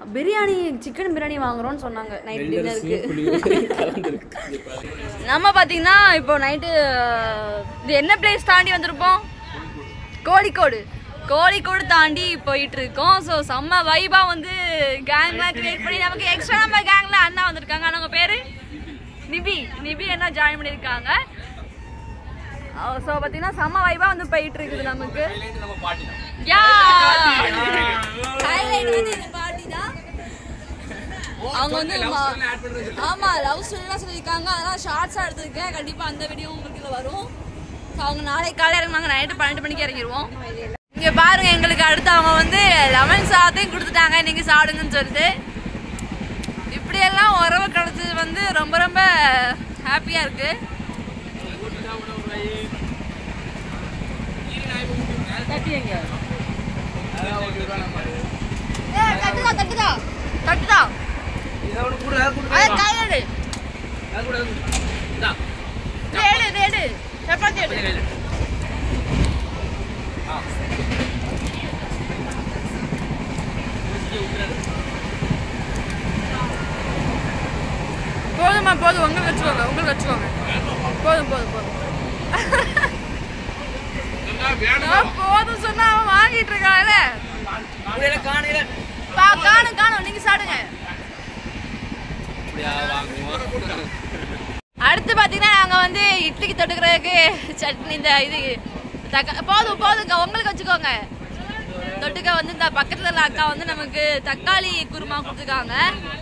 biryani chicken biryani வாங்குறோம்னு சொன்னாங்க night டின்னருக்கு புளியோதரை கலந்துருக்கு நம்ம பார்த்தீங்கன்னா இப்போ நைட்டு இது என்ன பிளேஸ் தாண்டி வந்திருப்போம் கோழிக்கோடு கோழிக்கோடு தாண்டி போயிட்டு இருக்கோம் ஸோ செம்ம வைபா வந்து கேங்லாம் கிரியேட் பண்ணி நமக்கு எக்ஸ்ட்ரா நம்ம கேங்ல அண்ணா வந்திருக்காங்க அவங்க பேரு நிபி நிபி என்ன ஜாயின் பண்ணியிருக்காங்க ஸோ பார்த்தீங்கன்னா செம்ம வைபா வந்து போயிட்டு இருக்குது நமக்கு நம்ம பாட்டி தான் யா ஹைலைட் வந்து இந்த பாட்டி தான் அவங்க வந்து மா- ஆமா லவ் ஸ்டோரிலாம் சொல்லியிருக்காங்க அதெல்லாம் ஷார்ட்ஸாக எடுத்திருக்கேன் கண்டிப்பா அந்த வீடியோ உங்களுக்கு இதுல வரும் So, அவங்க நாளைக்கு காலையில் இறங்குவாங்க நைட்டு பன்னெண்டு மணிக்கு இறங்கிடுவோம் இங்க பாருங்க எங்களுக்கு அடுத்து அவங்க வந்து லெமன் சாதத்தையும் கொடுத்துட்டாங்க நீங்க சாப்பிடுங்கன்னு சொல்லிட்டு இப்படியெல்லாம் உறவு கிடைச்சது வந்து ரொம்ப ரொம்ப ஹாப்பியா இருக்கு ஏய், தட்டுதா தட்டுதா தட்டுதா அதை கையெடு எடு எடு எடு சப்பாத்தி எடு போதுமா போதும் உங்களுக்கு வச்சுக்கோங்க உங்களுக்கு வச்சுக்கோங்க போதும் போதும் போதும் நான் போதும் சொன்னா அவன் வாங்கிட்டு இருக்கான்ல பா காணும் காணும் நீங்க சாப்பிடுங்க அப்படியா வாங்குவோம் அடுத்து பாத்தீங்கன்னா நாங்க வந்து இட்லிக்கு தொட்டுக்கிறதுக்கு சட்னி இந்த இது தக்க போதும் போதுங்க உங்களுக்கு வச்சுக்கோங்க தொட்டுக்க வந்து இந்த பக்கத்துல உள்ள அக்கா வந்து நமக்கு தக்காளி குருமா கொடுத்துருக்காங்க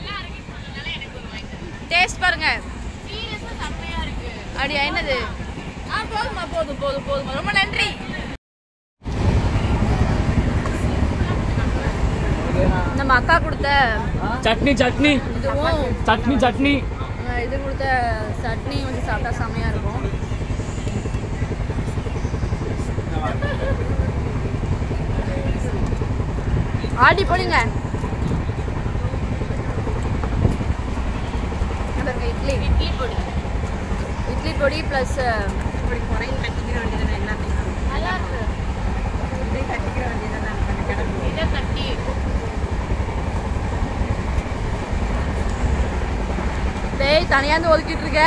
டேஸ்ட் பாருங்க அப்படியா என்னது ஆ போதுமா போதும் போதும் போதுமா ரொம்ப நன்றி நம்ம அக்கா கொடுத்த சட்னி சட்னி இதுவும் சட்னி சட்னி அஹ் இது கொடுத்த சட்னி வந்து சாப்பிட்டா செமையா இருக்கும் ஆடி போடுங்க அதற்கு இட்லி இட்லி பொடி இட்லி பொடி ப்ளஸ் இப்படி குறையும் கட்டிக்கிற வேண்டியது எல்லாத்தையும் நல்லா இருக்கு இப்படி கட்டிக்கிற வேண்டியது நான் கிடக்கு இதை கட்டி டேய் தனியா இருந்து ஒதுக்கிட்டு இருக்க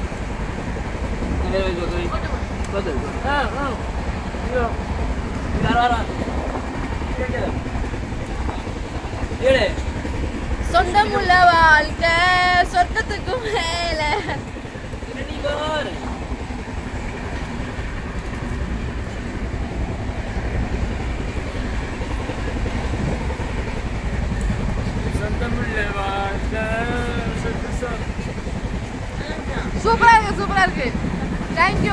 சொந்தம் உள்ள வாழ்க்கை சொர்க்கத்துக்கு மேல சூப்பரா இருக்கு சூப்பரா இருக்கு தேங்க்யூ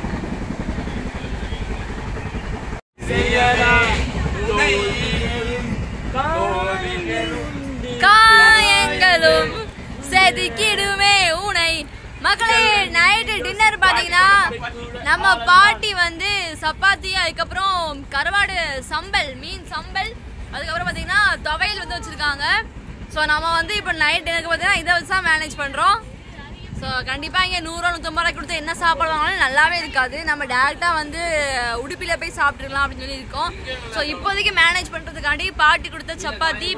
காயங்களும் செதுக்கிடுமே உனை மக்களே நைட்டு டின்னர் பாத்தீங்கன்னா நம்ம பாட்டி வந்து சப்பாத்தி அதுக்கப்புறம் கருவாடு சம்பல் மீன் சம்பல் அதுக்கப்புறம் பாத்தீங்கன்னா துவையல் வந்து வச்சிருக்காங்க ஸோ நம்ம வந்து இப்போ நைட் டின்னருக்கு பார்த்தீங்கன்னா இதை வச்சு தான் மேனேஜ் பண்ணுறோம் ஸோ கண்டிப்பாக இங்கே நூறுரூவா நூற்றம்பது ரூபாய் கொடுத்து என்ன சாப்பாடு வாங்கினாலும் நல்லாவே இருக்காது நம்ம டேரெக்டாக வந்து உடுப்பியில் போய் சாப்பிட்டுக்கலாம் அப்படின்னு சொல்லி இருக்கோம் ஸோ இப்போதைக்கு மேனேஜ் பண்ணுறதுக்காண்டி பாட்டி கொடுத்த சப்பாத்தி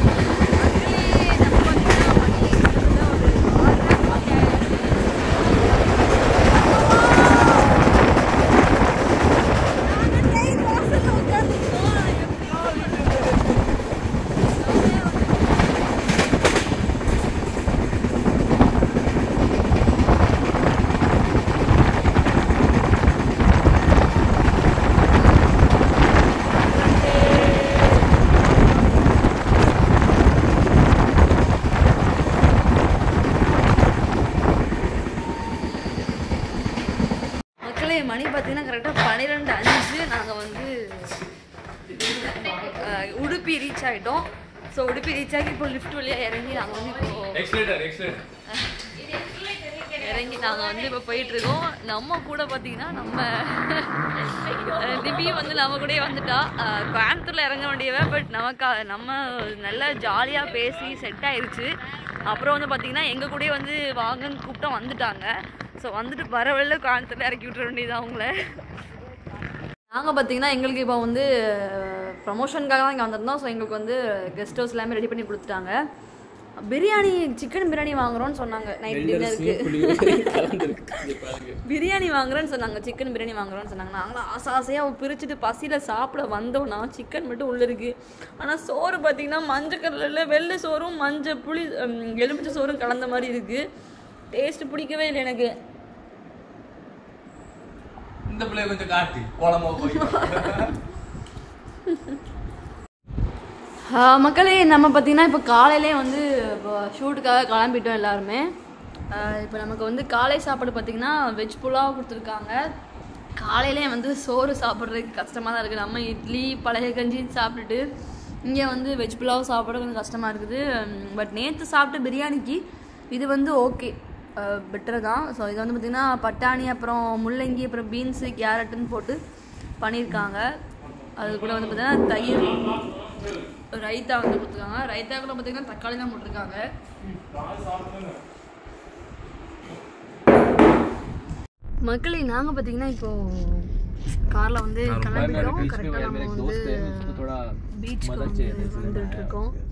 மக்களே மணி பார்த்தீங்கன்னா கரெக்டாக பன்னிரெண்டு அஞ்சு நாங்கள் வந்து அஹ், உடுப்பி ரீச் ஆகிட்டோம் ஸோ உடுப்பி ரீச் ஆகி இப்போ லிஃப்ட் வழியாக இறங்கி நாங்கள் வந்து இப்போ எக்ஸ்லேட்டர் எக்ஸ்லேட்டர் இறங்கி நாங்கள் வந்து இப்போ போயிட்டு இருக்கோம் நம்ம கூட பார்த்தீங்கன்னா நம்ம அஹ், நிபி வந்து நம்ம கூடயே வந்துட்டா அஹ், கோயம்புத்தூர்ல இறங்க வேண்டியவ பட் நமக்கு நம்ம நல்லா ஜாலியாக பேசி செட் ஆயிருச்சு அப்புறம் வந்து பார்த்தீங்கன்னா எங்கள் கூடயே வந்து வாங்கன்னு கூப்பிட்டா வந்துட்டாங்க ஸோ வந்துட்டு வர வழியில் கோயம்புத்தூர்ல இறக்கி விட்டுற வேண்டியது அவங்கள நாங்கள் பார்த்தீங்கன்னா எங்களுக்கு இப்போ வந்து ப்ரமோஷனுக்காக தான் இங்கே வந்திருந்தோம் ஸோ எங்களுக்கு வந்து கெஸ்ட் ஹவுஸ் எல்லாமே ரெடி பண்ணி கொடுத்துட்டாங்க பிரியாணி சிக்கன் பிரியாணி வாங்குறோம்னு சொன்னாங்க நைட் டின்னருக்கு பிரியாணி வாங்குறேன்னு சொன்னாங்க சிக்கன் பிரியாணி வாங்குறோம்னு சொன்னாங்க நாங்களும் ஆசை ஆசையாக பிரிச்சுட்டு பசியில் சாப்பிட வந்தோம்னா சிக்கன் மட்டும் உள்ளே இருக்குது ஆனால் சோறு பார்த்தீங்கன்னா மஞ்சள் கலரில் வெள்ளை சோறும் மஞ்சள் புளி ம், எலுமிச்சை சோறும் கலந்த மாதிரி இருக்குது டேஸ்ட் பிடிக்கவே இல்லை எனக்கு இந்த பிள்ளைய கொஞ்சம் காட்டு கோலமா போய் ஆஹ் மக்களே நம்ம பார்த்தீங்கன்னா இப்போ காலையிலே வந்து இப்போ ஷூட்டுக்காக கிளம்பிட்டோம் எல்லாருமே இப்போ நமக்கு வந்து காலை சாப்பாடு பார்த்தீங்கன்னா வெஜ் புலாவ் கொடுத்துருக்காங்க காலையிலே வந்து சோறு சாப்பிட்றதுக்கு கஷ்டமாக தான் இருக்குது நம்ம இட்லி பழைய கஞ்சி சாப்பிட்டுட்டு இங்கே வந்து வெஜ் புலாவ் சாப்பிட கொஞ்சம் கஷ்டமாக இருக்குது பட் நேற்று சாப்பிட்ட பிரியாணிக்கு இது வந்து ஓகே பெட்டர் தான் ஸோ இது வந்து பார்த்திங்கன்னா பட்டாணி அப்புறம் முள்ளங்கி அப்புறம் பீன்ஸு கேரட்டுன்னு போட்டு பண்ணியிருக்காங்க அது கூட வந்து பார்த்தீங்கன்னா தயிர் ரைத்தா வந்து கொடுத்துருக்காங்க ரைத்தா கூட பார்த்தீங்கன்னா தக்காளி தான் போட்டிருக்காங்க மக்களே நாங்கள் பார்த்தீங்கன்னா இப்போ காரில் வந்து கிளம்பிட்டோம் கரெக்டாக நம்ம வந்து பீச்சுக்கு வந்து வந்துட்டு இருக்கோம்